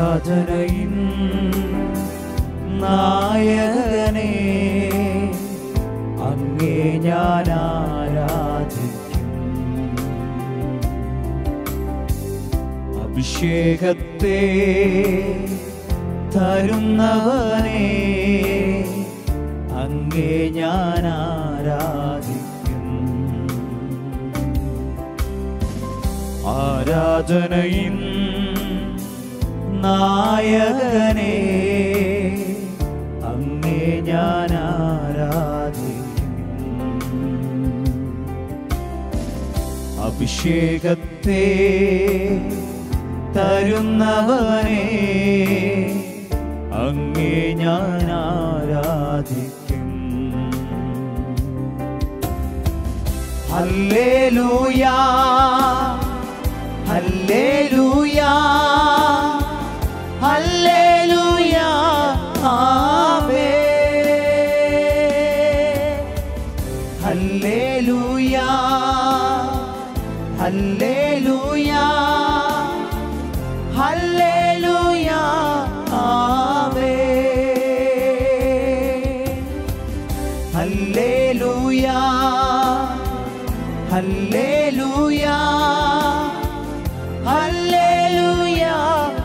ആരാധനയിൻ നായകനെ അങ്ങേ ഞാൻ ആരാധിക്കും അഭിഷേകത്തെ തരുന്നവനെ അങ്ങേ ഞാൻ ആരാധിക്കും ആരാധനയിൻ നായകനെ അങ്ങേ ഞാൻ ആരാധിക്കും അഭിഷേകത്തെ തരുന്നവനെ അങ്ങേ ഞാൻ ആരാധിക്കും ഹല്ലേലൂയാ ഹല്ലേലൂയാ ഹല്ലേലൂയാ ആമേൻ ഹല്ലേലൂയാ ഹല്ലേലൂയാ ഹല്ലേലൂയാ ആമേൻ ഹല്ലേലൂയാ ഹല്ലേലൂയാ ഹല്ലേലൂയാ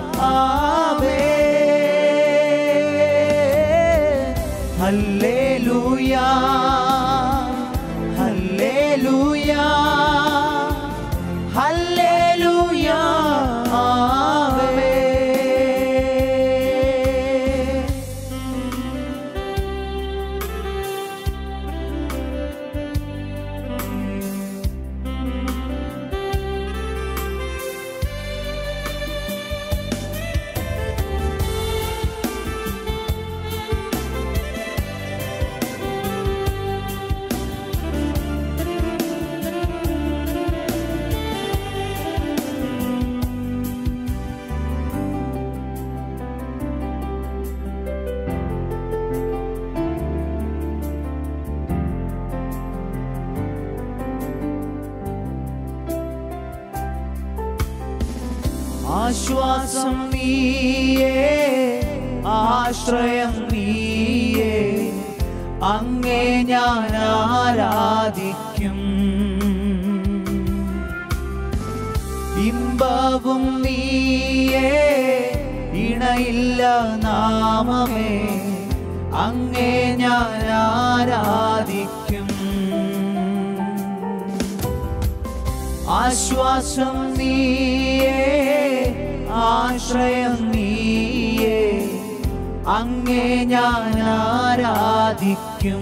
ആമേൻ ഹല്ലേലൂയാ ഹല്ലേലൂയാ ഹല്ലേലൂയാ ആമേൻ ആശ്വാസം നീയേ ആശ്രയം നീയേ അങ്ങേ ഞാൻ ആരാധിക്കും ഇമ്പവും നീയേ ഇണയില്ല നാമമേ അങ്ങേ ഞാൻ ആരാധിക്കും ആശ്വാസം നീയേ ആശ്രയം നീയേ അങ്ങേ ഞാൻ ആരാധിക്കും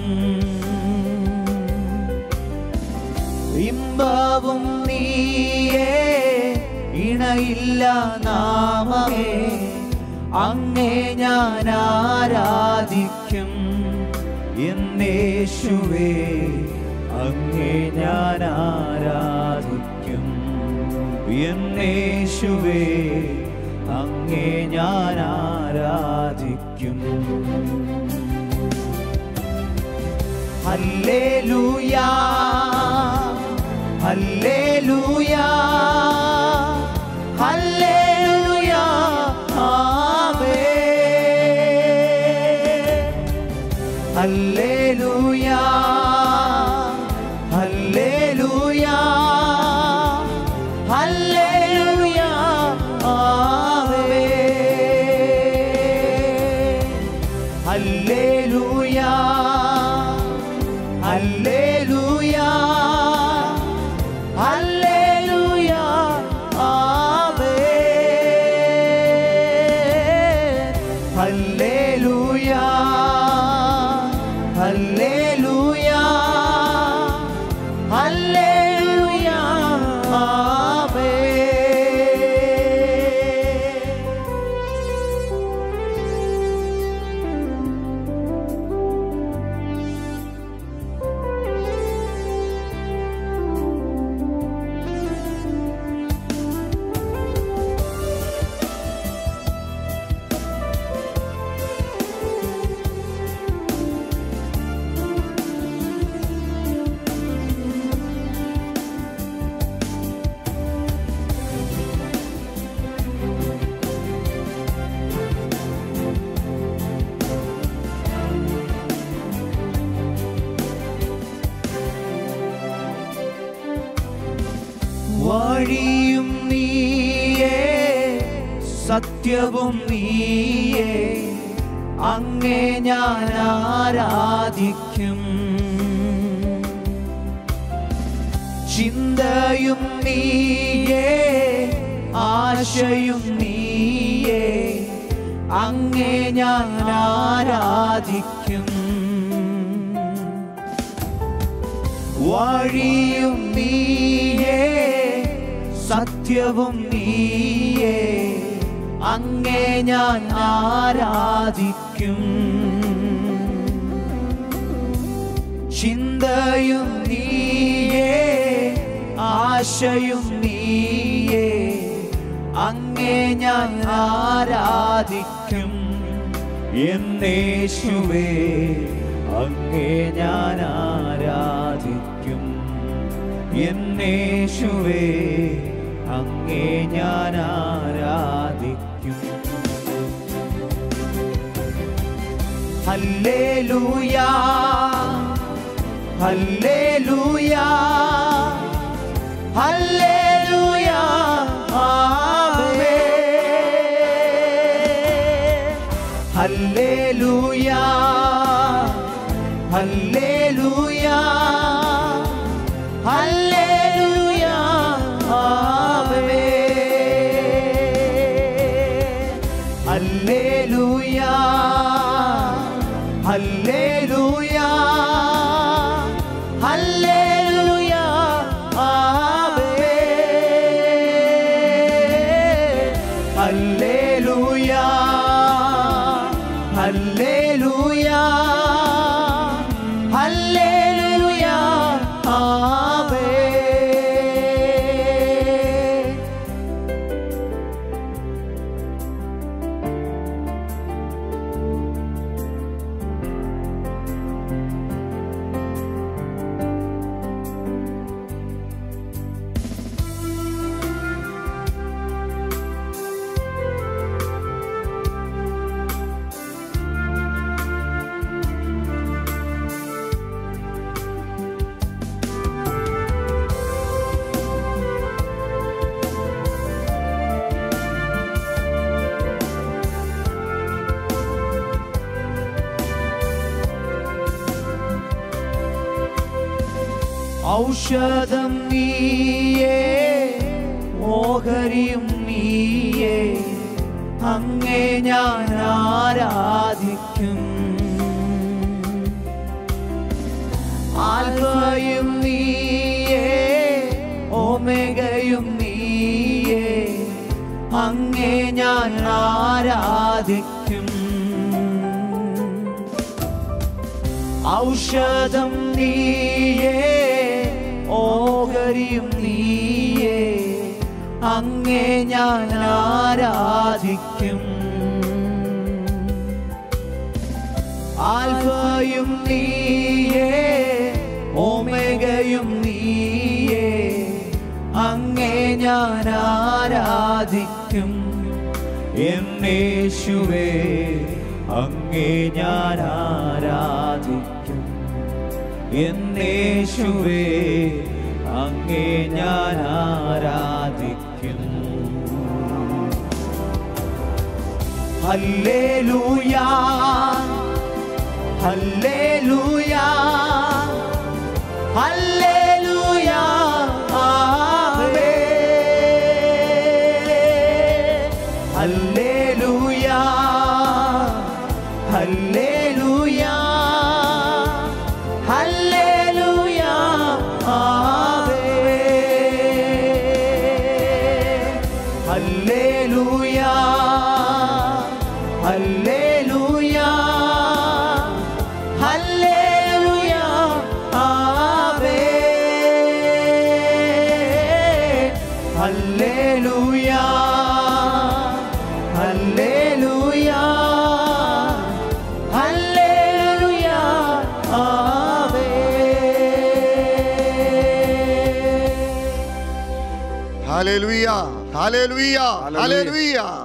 ഇമ്പവും നീയേ ഇണയില്ല നാമമേ അങ്ങേ ഞാൻ ആരാധിക്കും എന്നേശുവേ അങ്ങേ ഞാൻ ആരാധിക്കും എന്നേശുവേ അങ്ങേ ഞാൻ ആരാധിക്കും ഹല്ലേലൂയാ ഹല്ലേലൂയാ ഹല്ലേലൂയാ ആമേൻ ഹല്ലേലൂയാ ഹല്ലേലൂയാ ഹല്ലേലൂയാ ആമേൻ ഹല്ലേലൂയാ ഹല്ലേലൂയാ ഹല്ലേലൂയാ ആമേൻ ഹല്ലേലൂയാ ഹല്ലേലൂയാ ഹല്ലേലൂയാ ആമേൻ സത്യവും നീയേ അങ്ങേ ഞാൻ ആരാധിക്കും ചിന്തയും നീയേ ആശയും നീയേ അങ്ങേ ഞാൻ ആരാധിക്കും വഴിയും നീയേ സത്യവും നീയേ അങ്ങേ ഞാൻ ആരാധിക്കും ചിന്തയും നീയേ ആശയും നീയേ അങ്ങേ ഞാൻ ആരാധിക്കും എന്നേശുവേ അങ്ങേ ഞാൻ ആരാധിക്കും എന്നേശുവേ അങ്ങേ ഞാൻ ആരാധിക്കും ഹല്ലേലൂയാ ഹല്ലേലൂയാ ഹല്ലേലൂയാ ആമേൻ ഹല്ലേലൂയാ ഹല്ലേലൂയാ ഹല്ലേലൂയാ ആമേൻ ഹല്ലേലൂയാ ഹല്ലേലൂയാ ഹല്ലേലൂയാ ആമേൻ ഹല്ലേലൂയാ ഹല്ലേലൂയാ ഹല്ലേലൂയാ ആമേൻ ഔഷധം നീയേ ഓഹരിയും നീയേ അങ്ങേ ഞാൻ ആരാധിക്കും ആൽഫയും നീയേ ഓമേഗയും നീയേ അങ്ങേ ഞാൻ ആരാധിക്കും ഔഷധം നീയേ ഓഹരിയും നീയേ അങ്ങേ ഞാൻ ആരാധിക്കും ആൽഫയും നീയേ ഓമേഗയും നീയേ അങ്ങേ ഞാൻ ആരാധിക്കും എന്നേശുവേ അങ്ങേ ഞാൻ ആരാധിക്കും എന്നേശുവേ അങ്ങേ ഞാൻ ആരാധിക്കും ഹല്ലേലൂയാ ഹല്ലേലൂയാ ഹല്ലേലൂയാ ആമേൻ ഹല്ലേലൂയാ ഹല്ലേലൂയാ ഹല്ലേലൂയാ ആമേൻ ഹല്ലേലൂയാ ഹല്ലേലൂയാ ഹല്ലേലൂയാ ആമേൻ ഹല്ലേലൂയാ ഹല്ലേലൂയാ ഹല്ലേലൂയാ ആമേൻ ഹാലേലുയ ഹാലേലുയ ഹാലേലുയ